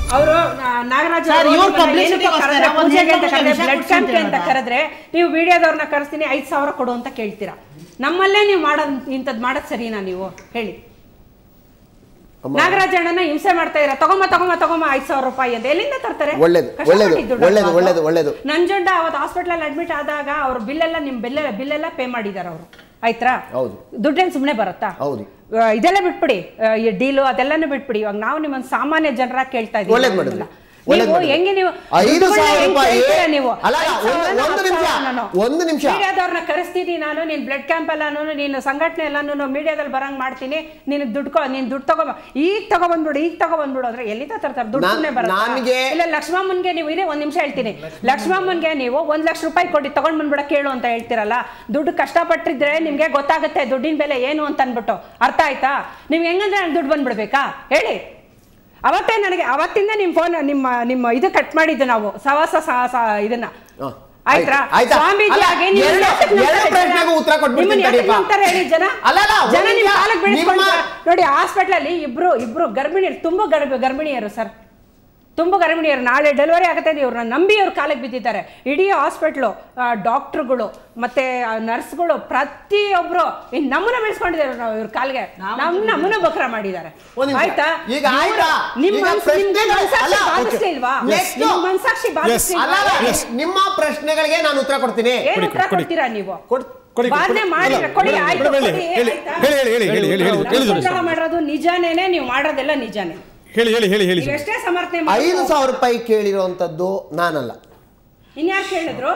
ಅವರು ನಾಗರಾಜ್ Sir, ಇವ್ರ publicity ಗೋಸ್ಕರ ಒಂದ್ ಪೂಜೆಗೆ ಅಂತ ಹೆಣ್ಮಕ್ಳಿಗೆ ಕರೆದ್ರೆ ವಿಷ ಬ್ಲಡ್ ಕ್ಯಾಂಪ್ ಅಂತ ಕುಡ್ಸ್ಕೊಂತೀರಲ್ಲ? ಕರೆದ್ರೆ ನೀವು ವಿಡಿಯೋದವ್ರನ್ನ ಕರೆಸ್ತೀನಿ ಐದ್ ಸಾವಿರ ಕೊಡು ಅಂತ ಕೇಳ್ತೀರಾ ನಮ್ಮಲ್ಲೇ ನೀವು ಮಾಡೋದ್ ಇಂಥದ್ದು ಮಾಡೋದ್ ಸರಿನಾ ನೀವು ಹೇಳಿ ಅಮ್ಮ. ನಾಗರಾಜ್ ಅಣ್ಣನ ಹಿಂಸೆ ಮಾಡ್ತಾ ಇರ ತಗೊಂಬ ತಗೊಂಬ ತಗೊಂಬ ಐದ್ ಸಾವಿರ ರೂಪಾಯಿ ಅಂತ ಎಲ್ಲಿಂದ ತರ್ತಾರೆ ಒಳ್ಳೇದು, ಕಷ್ಟಪಟ್ಟು ಒಳ್ಳೇದು, ದುಡ್ಡು ಒಳ್ಳೇದು, ಅಲ್ವಾ ಒಳ್ಳೇದು, ಅದು? ಒಳ್ಳೇದು. ನಂಜುಂಡ ಅವತ್ತು ಹಾಸ್ಪಿಟಲ್ ಅಡ್ಮಿಟ್ ಆದಾಗ ಅವ್ರ ಬಿಲ್ ಎಲ್ಲ ನಿಮ್ ಬಿಲ್ ಬಿಲ್ ಎಲ್ಲ ಪೇ ಮಾಡಿದಾರೆ ಅವರು ಆಯ್ತಾ ಹೌದು. ದುಡ್ಡೇನ್ ಸುಮ್ನೆ ಬರುತ್ತಾ ಹೌದು. ಆ, ಇದೆಲ್ಲ ಬಿಟ್ಬಿಡಿ ಆ, ಈ ಡೀಲು ಅದೆಲ್ಲನೂ ಬಿಟ್ಬಿಡಿ ಇವಾಗ ನಾವು ನಿಮ್ಮನ್ನ ಸಾಮಾನ್ಯ ಜನರ ಕೇಳ್ತಾ ಇದ್ದೀವಿ ಒಳ್ಳೇದ್ ನಮ್ಮನ್ನ. ಮಾಡಿದ್ರಿ. ಒಳ್ಳೇದ್ ನೀವು ಮಾಡಿದ್ರಿ. ಹೆಂಗೆ ನೀವು ಐದು ದುಡ್ಡುಗಳ್ನ ಸಾವಿರ ಹೆಂಗ್ ರೂಪಾಯಿ ಕೇಳ್ತೀರಾ ನೀವು ಅಲ್ಲ, ಅಲ್ಲ, ಐದು ಒಂದು- ಸಾವಿರನ ಒಂದು ಹತ್ತು ನಿಮಿಷ, ಸಾವಿರ ನಾನು. ಒಂದು ನಿಮಿಷ. ಮೀಡಿಯಾದವ್ರನ್ನ ಕರೆಸ್ತೀನಿ ನಾನು ನೀನ್ ಬ್ಲಡ್ ಕ್ಯಾಂಪ್ ಎಲ್ಲಾನು ನೀನು ಸಂಘಟನೆ ಎಲ್ಲಾನು ಮೀಡಿಯಾದಲ್ಲಿ ಬರಂಗ್ ಮಾಡ್ತೀನಿ ನೀನು ದುಡ್ಡು ಕೊ ನೀನ್ ದುಡ್ಡು ತಗೋ ಈಗ ತಗೋ ಬಂದ್ಬಿಡು ಈಗ ತಗೋ ಬಂದ್ಬಿಡು ಅಂದ್ರೆ ಎಲ್ಲಿಂದ ತರ್ತಾರೆ ದುಡ್ಡು ನಾನ್- ಸುಮ್ನೆ ಬರುತ್ತಾ? ನನ್ಗೆ- ಇಲ್ಲ ಲಕ್ಷ್ಮಮ್ಮನ್ಗೆ ನೀವು ಇದೇ ಒಂದ್ ನಿಮಿಷ ಹೇಳ್ತೀನಿ ಲಕ್ಷ್ಮಮ್ಮನ್ಗೆ ನೀವು ಒಂದ್ ಲಕ್ಷ ರೂಪಾಯಿ ಕೊಟ್ಟು ತಗೊಂಡ್ ಬಂದ್ಬಿಡ ಕೇಳು ಅಂತ ಹೇಳ್ತಿರಲ್ಲ ದುಡ್ಡು ಕಷ್ಟಪಟ್ಟಿದ್ರೆ ನಿಮ್ಗೆ ಗೊತ್ತಾಗುತ್ತೆ ದುಡ್ಡಿನ ಬೆಲೆ ಏನು ಅಂತ ಅನ್ಬಿಟ್ಟು ಅರ್ಥ ಆಯ್ತಾ ನೀವ್ ಹೆಂಗಂದ್ರೆ ನಂಗೆ ದುಡ್ಡು ಬಂದ್ಬಿಡ್ಬೇಕಾ ಹೇಳಿ ಅವತ್ತೇ ನನಗೆ ಅವತ್ತಿಂದ ನಿಮ್ ಫೋನ್ ನಿಮ್ಮ ನಿಮ್ಮ ಇದು ಕಟ್ ಮಾಡಿದ್ದು ನಾವು ಸವಾಸ ಸ- ಸ- ಇದನ್ನ ಹ. ಆಯ್ತಾ ಆಯ್ತಾ? ಸ್ವಾಮೀಜಿ ಅಲ್ಲ, ಆಗಿ ನೀವು ಎರಡು- ಯಾತಕ್ ಎರಡು ನಂಬ್ತಾರೆ ಪ್ರಶ್ನೆಗೂ ಜನ? ಉತ್ತರ ಕೊಟ್ಬಿಡ್ತೀನಿ ನಿಮ್ಮನ್ನ ಯಾತಕ್ ತಡೀಪ. ನಂಬ್ತಾರೆ ಹೇಳಿ ಜನ ಅಲ್ಲ, ಅಲ್ಲ, ಜನ ಒಂದು ನಿಮ್ ನಿಮಿಷ. ಕಾಲಕ್ಕೆ ಬೀಳಿಸ್ಕೊಂಡ್ರೆ ನಿಮ್ಮ- ನೋಡಿ ಹಾಸ್ಪಿಟಲ್ ಅಲ್ಲಿ ಇಬ್ರು ಇಬ್ರು ಗರ್ಭಿಣಿಯರು ತುಂಬಾ ಗರ್ಭ ಗರ್ಭಿಣಿಯರು ಸರ್ ತುಂಬಾ ಗರ್ಭಿಣಿಯರು ನಾಳೆ ಡೆಲಿವರಿ ಆಗುತ್ತೆ ಇವ್ರನ್ನ ನಂಬಿ ಅವ್ರ ಕಾಲಿಗೆ ಬಿದ್ದಿದ್ದಾರೆ ಇಡೀ ಹಾಸ್ಪಿಟ್ಲು ಡಾಕ್ಟ್ರುಗಳು ಮತ್ತೆ ನರ್ಸ್ಗಳು ಪ್ರತಿಯೊಬ್ರು ಇನ್ ನಮ್ಮನ್ನ ಬೆಳೆಸ್ಕೊಂಡಿದ್ದಾರೆ ಇವ್ರ ಕಾಲ್ಗೆ ನಮ್ ನಮ್ಮನ್ನ ಬಕ್ರ ಮಾಡಿದ್ದಾರೆ ಒಂದ್ ನಿಮಿಷ. ಆಯ್ತಾ ಈಗ ಇವ್ರು- ಆಯ್ತಾ? ನಿಮ್ ಈಗ ಮನ್ಸ್- ನಿಮ್ ಪ್ರಶ್ನೆಗಳು- ಮನ್ಸಾಕ್ಷಿ ಅಲ್ಲ, okay. ಬಾಧಿಸ್ಲಿಲ್ವಾ Yes. ನಿಮ್ ಮನ್ಸಾಕ್ಷಿ ಅಲ್ಲ ಬಾಧಿಸ್ಲಿಲ್ವಾ ಅಲ್ಲ, ನಿಮ್ಮ ಪ್ರಶ್ನೆಗಳಿಗೆ ನಾನು ಉತ್ತರ ಕೊಡ್ತೀನಿ ಏನ್ ಕೊಡಿ, ಉತ್ತರ ಕೊಡಿ. ಕೊಡ್ತೀರಾ ನೀವು ಕೊಡ್- ಕೊಡಿ, ಕೊಡಿ, ವಾದನೆ ಕೊಡಿ. ಮಾಡಿದ್ರೆ ಅಲ್ಲ, ಕೊಡಿ ಮೇಡಮ್, ಆಯ್ತು ಮೇಡಮ್, ಹೇಳಿ, ಕೊಡಿ, ಹೇಳಿ, ಆಯ್ತಾ? ಹೇಳಿ, ಹೇಳಿ, ಹೇಳಿ, ಹೇಳಿ, ಹೇಳಿ, ಹೇಳಿ, ನಮ್ಮ ಹೇಳಿ, ಸಂಗ್ರಹ ಮಾಡೋದು ನಿಜಾನೇನೆ ನೀವು ಮಾಡೋದೆಲ್ಲ ನಿಜಾನೇ ಹೇಳಿ ಹೇಳಿ ಹೇಳಿ ಹೇಳಿ ನೀವು ಎಷ್ಟೇ ಸಮರ್ಥನೆ ಐದು ಸಾವಿರ ರೂಪಾಯಿ ಕೇಳಿರುವಂತದ್ದು ನಾನಲ್ಲ ಇನ್ಯಾರು ಕೇಳಿದ್ರು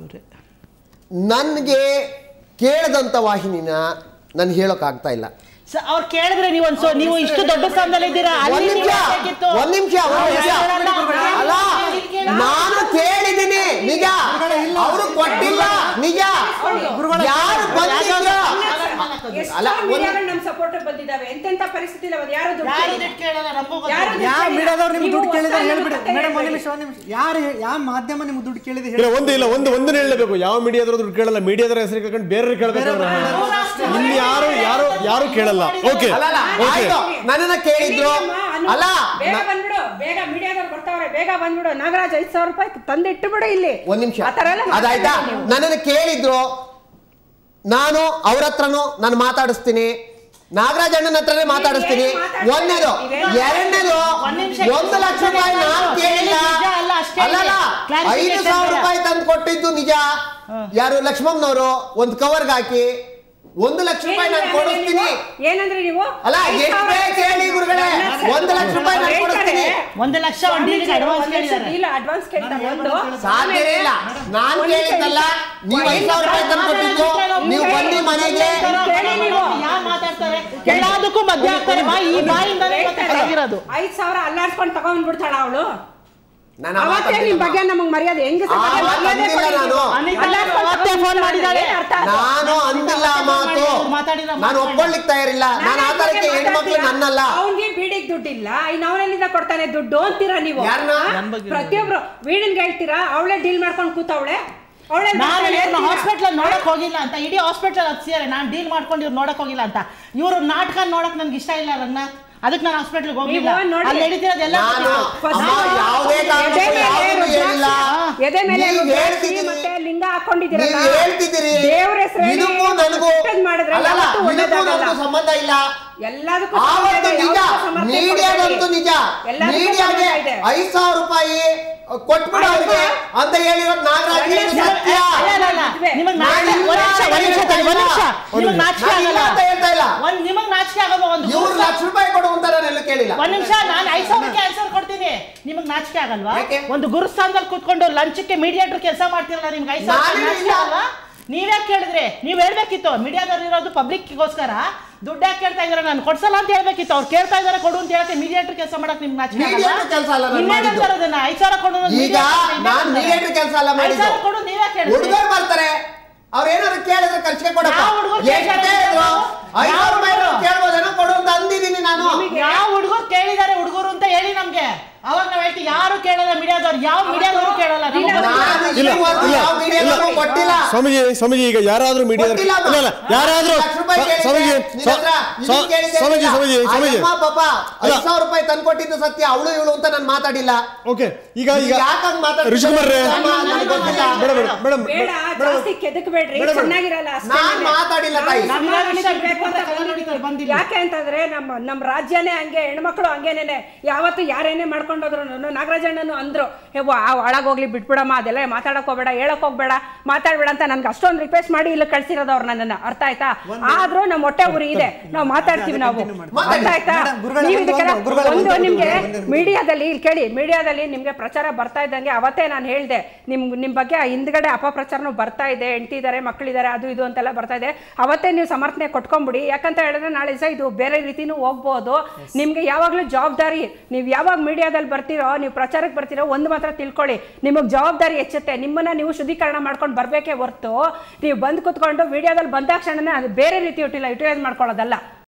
ನನ್ಗೆ ಕೇಳದಂತ ವಾಹಿನಿನ ನಾನು ಹೇಳೋಕ್ ಆಗ್ತಾ ಇಲ್ಲ ಸ- ಅವ್ರು ಕೇಳಿದ್ರೆ ನೀವು ಒಂದ್ ಸೊ- ನೀವು ಇಷ್ಟು ದೊಡ್ಡ ಸ್ಥಾನದಲ್ಲಿ ಇದ್ದೀರಾ ಅಲ್ಲಿ ಒಂದ್ ನೀವು ನಿಮಿಷ ಹೇಳ್ಬೇಕಿತ್ತು. ಒಂದ್ ನಿಮಿಷ ಒಂದ್ ನಿಮಿಷ ಅಲ್ಲ ನಾನು ಕೇಳಿದ್ದೀನಿ ನಿಜ ಅವರು ಕೊಟ್ಟಿಲ್ಲ ನಿಜ ಯಾರು ಬಂದಿಲ್ಲ ಎಷ್ಟೋ ಅಲ್ಲ, ಒಂದ್- ಮೀಡಿಯಾಗಳು ನಮ್ಮ ಸಪೋರ್ಟ್ ಬಂದಿದ್ದಾವೆ ಎಂತೆಂತ ಪರಿಸ್ಥಿತಿ ಇಲ್ಲ ಅವ್ರು ಯಾರು ದುಡ್ಡು ಯಾರು ಕೇಳಿಲ್ಲ. ದುಡ್ಡು ಕೇಳಲ್ಲ ನಮಗೂ ಯಾರು ಗೊತ್ತಿಲ್ಲ. ದುಡ್ಡು ಯಾವ ಕೇಳಿಲ್ಲ. ಮೀಡಿಯಾದವ್ರು ನಿಮ್ಗೆ ನೀವು ದುಡ್ಡು ಕೇಳಿದ್ರೆ ಹೊಸ್ದಾಗಿ ಹೇಳ್ಬಿಡಿ ಮತ್ತೆ ಮೇಡಮ್ ಒಂದ್ ಹೇಳ್ಬೇಡಿ. ನಿಮಿಷ ಒಂದ್ ನಿಮಿಷ ಯಾರು ಯಾವ ಮಾಧ್ಯಮ ನಿಮ್ಗೆ ದುಡ್ಡು ಕೇಳಿದ್ರೆ ಇಲ್ಲ ಹೇಳಿ ಒಂದು ಇಲ್ಲ ಒಂದು ಒಂದನ್ನ ಹೇಳಲೇಬೇಕು ಯಾವ ಮೀಡಿಯಾದ್ರು ದುಡ್ಡು ಕೇಳಲ್ಲ ಮೀಡಿಯಾದ್ರ ಹೆಸರು ಕೇಳ್ಕೊಂಡು ಬೇರೆ ಕೇಳಬೇಕು ಇಲ್ಲಿ ಯಾರು ಯಾರು ಯಾರು ಕೇಳಲ್ಲ ಓಕೆ ಅಲ್ಲ ಅಲ್ಲ ಓಕೆ ಆಯ್ತು ನನ್ನನ್ನ ಕೇಳಿದ್ರು ಎಲ್ಲಿದೆಯಮ್ಮ ಅನು? ಅಲ್ಲ ಬೇಗ ನ- ಬಂದ್ಬಿಡು ಬೇಗ ಮೀಡಿಯಾದವ್ರು ಬರ್ತಾವ್ರೆ ಬೇಗ ಬಂದ್ಬಿಡು ನಾಗರಾಜ್ ಐದ್ ಸಾವಿರ ರೂಪಾಯಿ ತಂದಿಟ್ಟು ಬಿಡು ಇಲ್ಲಿ ಒಂದ್ ನಿಮಿಷ ಆ ಥರ ಎಲ್ಲ ಅದಾಯ್ತಾ ಮಾತಾಡ್ಬೇಡಿ ನೀವು. ನನ್ನನ್ನು ಕೇಳಿದ್ರು ನಾನು ಅವ್ರ ಹತ್ರನು ನಾನು ಮಾತಾಡಿಸ್ತೀನಿ ನಾಗರಾಜ್ ಅಣ್ಣನ ಹತ್ರನೇ ಮಾತಾಡಿಸ್ತೀನಿ ನೀವೇನ್ ಮಾತಾಡ್ತಾ ಒಂದನೇದು ಇದ್ದೀರಿ? ಎರಡನೇದು ಒಂದ್ ನಿಮಿಷ ಒಂದು ಲಕ್ಷ ರೂಪಾಯಿ ನಾನು ಕೇಳಿಲ್ಲ ನಿಜ ಅಲ್ಲ, ಅಷ್ಟೇ ಅಲ್ಲಲ್ಲ Clarification ಐದು ಸಾವಿರ ಬೇಡ. ರೂಪಾಯಿ ತಂದು ಕೊಟ್ಟಿದ್ದು ನಿಜ ಯಾರು ಲಕ್ಷ್ಮಮ್ಮನವರು ಒಂದು ಕವರ್ಗೆ ಹಾಕಿ ಒಂದು ಲಕ್ಷ ರೂಪಾಯಿ ನಾನು ಏನಂದ್ರೆ ಕೊಡಿಸ್ತೀನಿ ನೀವು? ಏನಂದ್ರೆ ನೀವು ಅಲ್ಲ, ಐದ್ ಎಷ್ಟೇ ಸಾವಿರ ಕೇಳಿ ಗುರುಗಳೇ, ಒಂದು ಲಕ್ಷ ರೂಪಾಯಿ ನಾನು ಹೇಳ್ತಾರೆ. ಕೊಡಿಸ್ತೀನಿ. ಒಂದು ಲಕ್ಷ ಒಂದು ಡೀಲಿಗೆ ಅಡ್ವಾನ್ಸ್ ಕೇಳಿದ್ದಾರೆ ಇಲ್ಲ ಅಡ್ವಾನ್ಸ್ ಕೇಳ್ತಾರೆ ಒಂದು ಸಾಧ್ಯನೇ ಇಲ್ಲ ನಾನ್ ಕೇಳಿದ್ದಲ್ಲ ನೀವು ಐದು ಸಾವಿರ ರೂಪಾಯಿ ತಂದು ಕೊಟ್ಟಿದ್ದು ನೀವು ಬನ್ನಿ ಮನೆಗೆ ಕೇಳಿ ನೀವು. ಯಾರು ಮಾತಾಡ್ತಾರೆ ಎಲ್ಲದಕ್ಕೂ ಮಧ್ಯ ಆಗ್ತಾರೆ ಬಾಯಿ ಈ ಬಾಯಿಂದಲೇ ಆಗಿರೋದು ಐದ್ ಸಾವಿರ ಅಲ್ಲಾಡ್ಸ್ಕೊಂಡು ತಗೊಂಡ್ಬಿಡ್ತಾಳ ಅವಳು ನಾನು ಆ ಅವತ್ತೇ ಮಾತಾಡ್ತಿಲ್ಲ. ನಿಮ್ ಬಗ್ಗೆ ನಮಗೆ ಮರ್ಯಾದೆ ಹೆಂಗ್ ಆ ಮಾತು ಅಂದಿಲ್ಲ ನಾನು. ಅವತ್ತೇ ಫೋನ್ ಮಾಡಿದ್ದಾಳೆ ನಾನು ಅಂದಿಲ್ಲ ಆ ಮಾತು ಮಾತಾಡಿಲ್ಲ, ನಾನು ಒಪ್ಕೊಳ್ಳಿಕ್ ತಯಾರಿಲ್ಲ ನಾನು ಆ ತರಕ್ಕೆ ಹೆಣ್ಮಕ್ಳು ನನ್ನಲ್ಲ ಅವನಿಗೆ ಬೀಡಿಗೆ ದುಡ್ಡಿಲ್ಲ ಇನ್ನು ಅವನೆಲ್ಲಿಂದ ಕೊಡ್ತಾನೆ ದುಡ್ಡು ಅಂತೀರಾ ನೀವು ಯಾರ್ನ? ಆ? ಪ್ರತಿಯೊಬ್ರು ವೀಡಿನ್ಗೆ ಹೇಳ್ತೀರಾ ಅವಳೇ ಡೀಲ್ ಮಾಡ್ಕೊಂಡು ಕೂತವಳೆ ಅವಳೇ ನಾನು ಇವ್ರನ್ನ ಹಾಸ್ಪಿಟ್ಲ್ ನೋಡಕ್ ಹೋಗಿಲ್ಲ ಅಂತ ಇಡೀ ಹಾಸ್ಪಿಟಲ್ ಹಚ್ಚಿದ್ದಾರೆ ನಾನು ಡೀಲ್ ಮಾಡ್ಕೊಂಡು ಇವ್ರು ನೋಡಕ್ ಹೋಗಿಲ್ಲ ಅಂತ ಇವ್ರು ನಾಟಕ ನೋಡಕ್ ನನ್ಗೆ ಇಷ್ಟ ಇಲ್ಲ ನನ್ನ ಅದಕ್ಕೆ ನಾನು ಹಾಸ್ಪಿಟ್ಲ್ಗೆ ಹೋಗಿಲ್ಲ ನೀವು ನೋಡಿ. ಅಲ್ಲಿ ನಡೀತಿರೋದೆಲ್ಲ ನಾನು First ಅಮ್ಮ ಯಾವುದೇ ಕಾರಣಕ್ಕೂ ಎದೆ ಮೇಲೆ ಯಾವುದನ್ನು ಹೇಳಿಲ್ಲ ರುದ್ರಾಕ್ಷಿ, ಎದೆ ಮೇಲೆ ನೀವು ರುದ್ರಾಕ್ಷಿ ಹೇಳ್ತಿದ್ದೀರಿ ಮತ್ತೆ ಲಿಂಗ ಹಾಕೊಂಡಿದ್ದೀರಲ್ಲ ನೀವು ಹೇಳ್ತಿದ್ದೀರಿ ದೇವ್ರ ಹೆಸರಲ್ಲಿ ಇದಕ್ಕೂ ನನಗೂ ಕೆಟ್ಟದ್ ಮಾಡಿದ್ರೆ ಅಲ್ಲ ಅಲ್ಲ, ಯಾವತ್ತೂ ಇದಕ್ಕೂ ಒಳ್ಳೇದಾಗಲ್ಲ. ನನಗೂ ಸಂಬಂಧ ಇಲ್ಲ ಎಲ್ಲದಕ್ಕೂ ಆವತ್ತು ಸಂಬಂಧ ಇದೆ, ನಿಜ ಯಾವತ್ತೂ ಸಮರ್ಥನೆ ಮೀಡಿಯಾದಂತೂ ಕೊಡ್ಬೇಡಿ. ನಿಜ ಎಲ್ಲದಕ್ಕೂ ಮೀಡಿಯಾಗೆ ಸಂಬಂಧ ಇದೆ. ಐದ್ ಸಾವಿರ ರೂಪಾಯಿ ಕೊಟ್ಬಿಡು ಅವ್ರಿಗೆ ಅಂತ ಹೇಳಿರೋದು ನಾಗರಾಜ್ ಒಳ್ಳೆ ಇದು ಜನ- ಸತ್ಯ ಅಲ್ಲ, ಅಲ್ಲ, ಅಲ್ಲ. ನಿಮಗ್ ನಾಚಿಕೆ- ಒಂದ್ ನಿಮಿಷ, ಒಂದ್ ನಿಮಿಷ ತಡಿ, ಒಂದ್ ನಿಮಿಷ. ನಿಮಗ್ ನಾಚಿಕೆ ನಾನು ಇಲ್ಲ ಆಗಲ್ಲ ಅಂತ ಹೇಳ್ತಾ ಇಲ್ಲ ಒಂದ್ ನಿಮಗ್ ನಾಚಿಕೆ ಆಗಲ್ಲ ಒಂದು ಇವ್ರು ಲಕ್ಷ ರೂಪಾಯಿ ಕೊಡು ಅಂತ ನಾನು ಎಲ್ಲೂ ಕೇಳಿಲ್ಲ ಒಂದ್ ನಿಮಿಷ ನಾನು ಐದ್ ಸಾವಿರಕ್ಕೆ ಆನ್ಸರ್ ಕೊಡ್ತೀನಿ ನಿಮಗ್ ನಾಚಿಕೆ ಆಗಲ್ವಾ ಯಾಕೆ? ಒಂದು ಗುರುಸ್ಥಾನದಲ್ಲಿ ಕೂತ್ಕೊಂಡು ಲಂಚಕ್ಕೆ ಮೀಡಿಯೇಟರ್ ಕೆಲಸ ಮಾಡ್ತಿರಲ್ಲ ನಿಮ್ಗೆ ಐದ್ ಸಾವಿರ ನಾನೇನು ನಾಚಿಕೆ ಇಲ್ಲ. ಆಗಲ್ಲ ನೀವ್ಯಾಕೆ ಕೇಳಿದ್ರಿ ನೀವ್ ಹೇಳ್ಬೇಕಿತ್ತು ಮೀಡಿಯಾದವ್ರು ಇರೋದು ಪಬ್ಲಿಕ್ಗೋಸ್ಕರ ದುಡ್ಡು ಯಾಕೆ ಕೇಳ್ತಾ ಇದಾರೆ ನಾನು ಕೊಡ್ಸಲ್ಲ ಅಂತ ಹೇಳ್ಬೇಕಿತ್ತು ಅವ್ರು ಕೇಳ್ತಾ ಇದಾರೆ ಕೊಡು ಅಂತ ಹೇಳಕ್ಕೆ ಮೀಡಿಯೇಟರ್ ಕೆಲಸ ಮಾಡಕ್ ನಿಮ್ಗೆ ನಾಚಿಕೆ Mediator ಕೆಲ್ಸ ಅಲ್ಲ ನಾನು ಮಾಡಿದ್ದು. ಅದನ್ನ ಐದ್ ಸಾವಿರ ಕೊಡು ಅನ್ನೋದು ಈಗ mediator ಇಂದ ನಾನ್ ಅಂತಾರೆ. ಮೀಡಿಯೇಟರ್ ಕೆಲಸ ಅಲ್ಲ ಐದ್ ಮಾಡಿದ್ದು ಸಾವಿರ ಕೊಡು ನೀವೇ ಕೇಳಿದ್ರಿ ಹುಡುಗರು ಬರ್ತಾರೆ ಅವ್ರ ಏನಾದ್ರು ಕೇಳಿದ್ರೆ ಖರ್ಚಿಗೆ ಕೊಡಪ್ಪ ಯಾವ ಹುಡ್ಗರು ಎಷ್ಟು ಕೇಳ್ತಾರೆ? ಕೇಳಿದ್ರು ಐದು ಯಾವ ರೂಪಾಯಿ ಹುಡ್ಗರು? ಕೇಳ್ಬೋದೇನೋ ಕೊಡು ಅಂತ ಅಂದಿದ್ದೀನಿ ನಾನು ಯಾವ ಹುಡುಗರು ಕೇಳಿದಾರೆ ಹುಡುಗರು ಅಂತ ಹೇಳಿ ನಮ್ಗೆ ಅವಾಗ ನಾವ್ ಹೇಳ್ತೀವಿ ಕೇಳಕ್ಕೆ ಯಾರು ಕೇಳಲ್ಲ ಮೀಡಿಯಾದವ್ರು ಯಾವ ಮೀಡಿಯಾದವರು ಕೇಳಲ್ಲ ನಮ್ಗೆ ಇಲ್ಲ, ಗೊತ್ತಿಲ್ಲ. ನಾನು ಇಲ್ಲ ಇಲ್ಲಿವರೆಗೂ ಇಲ್ಲ ಯಾವ ಮೀಡಿಯಾದಲ್ಲೂ ಇಲ್ಲ ಕೊಟ್ಟಿಲ್ಲ ಸ್ವಾಮೀಜಿ ಸ್ವಾಮೀಜಿ ಈಗ ಯಾರಾದ್ರೂ ಮೀಡಿಯಾ ಕೊಟ್ಟಿಲ್ಲ ಅಮ್ಮ. ಇಲ್ಲ ಇಲ್ಲ ಯಾರಾದ್ರೂ ಲಕ್ಷ ರೂಪಾಯಿ ಕೇಳಿದ್ದೆ, ಸ್ವಾಮೀಜಿ ನಿನ್ನ ಹತ್ರ ಸ್ವಾ- ನಿನ್ನ ಕೇಳಿದ್ದೆ ಸ್ವಾಮೀಜಿ ಇಲ್ಲ. ಸ್ವಾಮೀಜಿ ಆ ಸ್ವಾಮೀಜಿ ಯಮ್ಮ ಪಾಪ ಅಲ್ಲ. ಐದ್ ಸಾವಿರ ರೂಪಾಯಿ ತಂದ್ಕೊಟ್ಟಿದ್ದು ಸತ್ಯ ಅವಳು ಇವಳು ಅಂತ ನಾನು ಮಾತಾಡಿಲ್ಲ ಓಕೆ ಈಗ ಈಗ ಯಾಕಂಗ್ ಮಾತಾಡ್ತಿದ್ದಾರೆ? ಋಷಿಕುಮಾರ್ರೆ ಅಮ್ಮ, ನನಗೆ ಗೊತ್ತಿಲ್ಲ ಮೇಡಮ್ ಮೇಡಮ್ ಬೇಡ ಜಾಸ್ತಿ ಕೆದಕ್ಬೇಡ್ರಿ ಮೇಡಮ್, ಚೆನ್ನಾಗಿರಲ್ಲ ಅಷ್ಟೇ ನಾನ್ ನಾನೇ. ಮಾತಾಡಿಲ್ಲ ತಾಯಿ. ನಾವು ನಮ್ಮ ಸಮಾಧಾನ ವಿಷಯ ಬೇಕು ಅಂತ ಬಿಟ್ಬಿಟ್ಟು ಕೈ ನೋಡಿತಾರೆ ಬಂದಿಲ್ಲ. ಯಾಕೆ ಅಂತಂದ್ರೆ ನಮ್ಮ ನಮ್ಮ ರಾಜ್ಯನೇ ಹಂಗೆ ಹೆಣ್ಮಕ್ಳು ಹಂಗೇನೇನೆ ಯಾವತ್ತು ಯಾರೇನೇ ಮಾಡ್ಕೊಂಡೋದ್ರು ನಾಗರಾಜಣ್ಣನು ಅಂದ್ರು ಯವ್ವ ಆ ಒಳಗೋಗ್ಲಿ ಬಿಟ್ಬಿಡಮ್ಮ ಅದೆಲ್ಲ ಮಾತಾಡಕ್ ಹೋಗ್ಬೇಡ ಹೇಳಕ್ ಹೋಗ್ಬೇಡ ಮಾತಾಡ್ಬೇಡ ಅಂತ ನನ್ಗೆ ಅಷ್ಟೊಂದು ರಿಕ್ವೆಸ್ಟ್ ಮಾಡಿ ಇಲ್ಲಿ ಕಳ್ಸಿರೋದು ಅವ್ರು ನನ್ನನ್ನ ಅರ್ಥ ಆಯ್ತಾ ಆದ್ರೂ ನಮ್ಮ ಹೊಟ್ಟೆ ಉರಿ ಇದೆ ನಾವು ಮಾತಾಡ್ತೀವಿ ನಾವು ಅರ್ಥ ಆಯ್ತಾ ಮೇಡಮ್, ಗುರುಗಳೇ, ನೀವು ಒಂದು- ಇದಕ್ಕೆಲ್ಲ ಒಂದು- ಗುರುಗಳೇ, ಒಂದು ಒಂದು- ನಿಮ್ಗೆ ಒಂದು- ಒಂದು- ಮೀಡಿಯಾದಲ್ಲಿ ಇಲ್ಲಿ ಕೇಳಿ ಮೀಡಿಯಾದಲ್ಲಿ ನಿಮ್ಗೆ ಪ್ರಚಾರ ಬರ್ತಾ ಇದ್ದಂಗೆ ಅವತ್ತೇ ನಾನು ಹೇಳಿದೆ ನಿಮ್ ನಿಮ್ ಬಗ್ಗೆ ಆ ಹಿಂದ್ಗಡೆ ಅಪಪ್ರಚಾರನೂ ಬರ್ತಾ ಇದೆ ಹೆಂಡ್ತಿದ್ದಾರೆ ಮಕ್ಕಳಿದ್ದಾರೆ ಅದು ಇದು ಅಂತೆಲ್ಲ ಬರ್ತಾ ಇದೆ ಅವತ್ತೇ ನೀವು ಸಮರ್ಥನೆ ಕೊಟ್ಕೊಂಬಿಡಿ ಯಾಕಂತ ಹೇಳಿದ್ರೆ ನಾಳೆ ಸಹ ಇದು ಬೇರೆ ರೀತಿನೂ ಹೋಗ್ಬೋದು ನಿಮ್ಗೆ ಯಾವಾಗಲೂ ಜವಾಬ್ದಾರಿ ನೀವು ಯಾವಾಗ ಮೀಡಿಯಾದಲ್ಲಿ ಬರ್ತೀರೋ ನೀವು ಪ್ರಚಾರಕ್ಕೆ ಬರ್ತೀರೋ ಒಂದು ಮಾತ್ರ ತಿಳ್ಕೊಳ್ಳಿ ನಿಮಗೆ ಜವಾಬ್ದಾರಿ ಹೆಚ್ಚುತ್ತೆ ನಿಮ್ಮನ್ನ ನೀವು ಶುದ್ಧೀಕರಣ ಮಾಡ್ಕೊಂಡು ಬರಬೇಕೇ ಹೊರ್ತು ನೀವು ಬಂದು ಕುತ್ಕೊಂಡು ಮೀಡಿಯಾದಲ್ಲಿ ಬಂದಾಕ್ಷಣನೇ ಅದು ಬೇರೆ ರೀತಿ ಯುಟಿಲ ಯುಟಿಲೈಸ್ ಮಾಡ್ಕೊಳ್ಳೋದಲ್ಲ